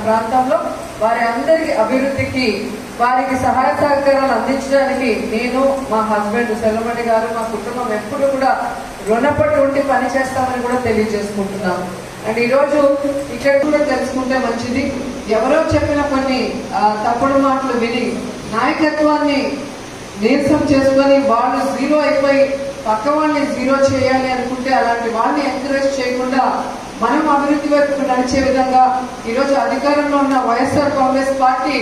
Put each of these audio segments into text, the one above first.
ప్రాంతంలో వారి అందరి అభివృద్ధికి వారికి సహాయ సహకారాలు అందించడానికి నేను మా హస్బెండ్ సెల్లమణి గారు మా కుటుంబం ఎప్పుడు కూడా రుణపడి ఉండి పని చేస్తామని కూడా తెలియజేసుకుంటున్నాము అండ్ ఈరోజు ఇక్కడ కూడా తెలుసుకుంటే మంచిది ఎవరో చెప్పిన కొన్ని ఆ, తప్పుడు మాటలు విని నాయకత్వాన్ని నీరసం చేసుకొని వాళ్ళు జీరో అయిపోయి పక్క వాళ్ళని జీరో చేయాలి అనుకుంటే అలాంటి వాళ్ళని ఎంకరేజ్ చేయకుండా మనం అభివృద్ధి వైపు నడిచే విధంగా ఈరోజు అధికారంలో ఉన్న వైఎస్ఆర్ కాంగ్రెస్ పార్టీ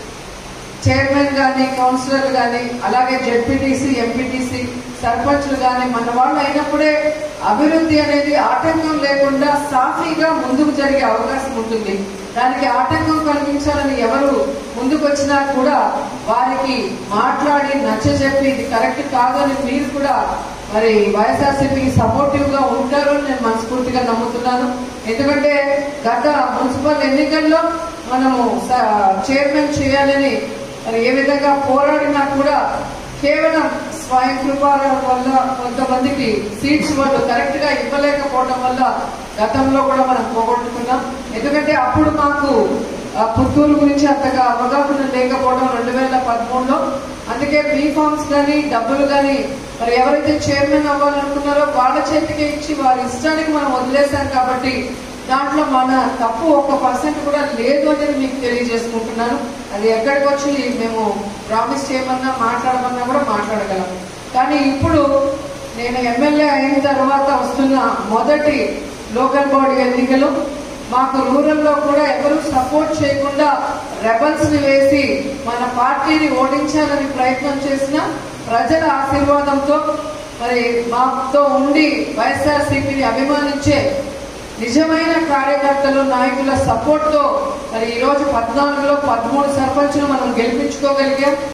చైర్మన్ గాని కౌన్సిలర్ గాని అలాగే జెడ్పీటీసీ ఎంపీటీసీ సర్పంచ్లు గాని మన వాళ్ళు అయినప్పుడే అభివృద్ధి అనేది ఆటంకం లేకుండా సాఫీగా ముందుకు జరిగే అవకాశం ఉంటుంది దానికి ఆటంకం కలిగించాలని ఎవరు ముందుకు వచ్చినా కూడా వారికి మాట్లాడి నచ్చజెప్పి ఇది కరెక్ట్ కాదని మీరు కూడా మరి వైఎస్ఆర్సీపీకి సపోర్టివ్ గా ఉంటారు అని నేను మనస్ఫూర్తిగా నమ్ముతున్నాను ఎందుకంటే గత మున్సిపల్ ఎన్నికల్లో మనము స- చైర్మన్ చేయాలని మరి ఏ విధంగా పోరాడినా కూడా కేవలం స్వయం కృపాల వల్ల కొంతమందికి సీట్స్ వాళ్ళు కరెక్ట్ గా ఇవ్వలేకపోవడం వల్ల గతంలో కూడా మనం పోగొట్టుకున్నాం ఎందుకంటే అప్పుడు మాకు ఆ పుత్తూరు గురించి అంతగా అవగాహన లేకపోవడం రెండు వేల పదమూడులో అందుకే బీ ఫార్మ్స్ కానీ డబ్బులు కానీ మరి ఎవరైతే చైర్మన్ అవ్వాలనుకున్నారో వాళ్ళ చేతికి ఇచ్చి వారి ఇష్టానికి మనం వదిలేశాం కాబట్టి దాంట్లో మన తప్పు ఒక్క పర్సెంట్ కూడా లేదు అనేది మీకు తెలియజేసుకుంటున్నాను అది ఎక్కడికి వచ్చి మేము ప్రామిస్ చేయమన్నా మాట్లాడమన్నా కూడా మాట్లాడగలం కానీ ఇప్పుడు నేను ఎమ్మెల్యే అయిన తర్వాత వస్తున్న మొదటి లోకల్ బాడీ ఎన్నికలు మాకు రూరల్లో కూడా ఎవరు సపోర్ట్ చేయకుండా రెబల్స్ ని వేసి మన పార్టీని ఓడించాలని ప్రయత్నం చేసిన ప్రజల ఆశీర్వాదంతో మరి మాతో ఉండి వైఎస్ఆర్సీపీని అభిమానించే నిజమైన కార్యకర్తలు నాయకుల సపోర్ట్ తో మరి ఈ రోజు పద్నాలుగులో పదమూడు సర్పంచ్లు మనం గెలిపించుకోగలిగాం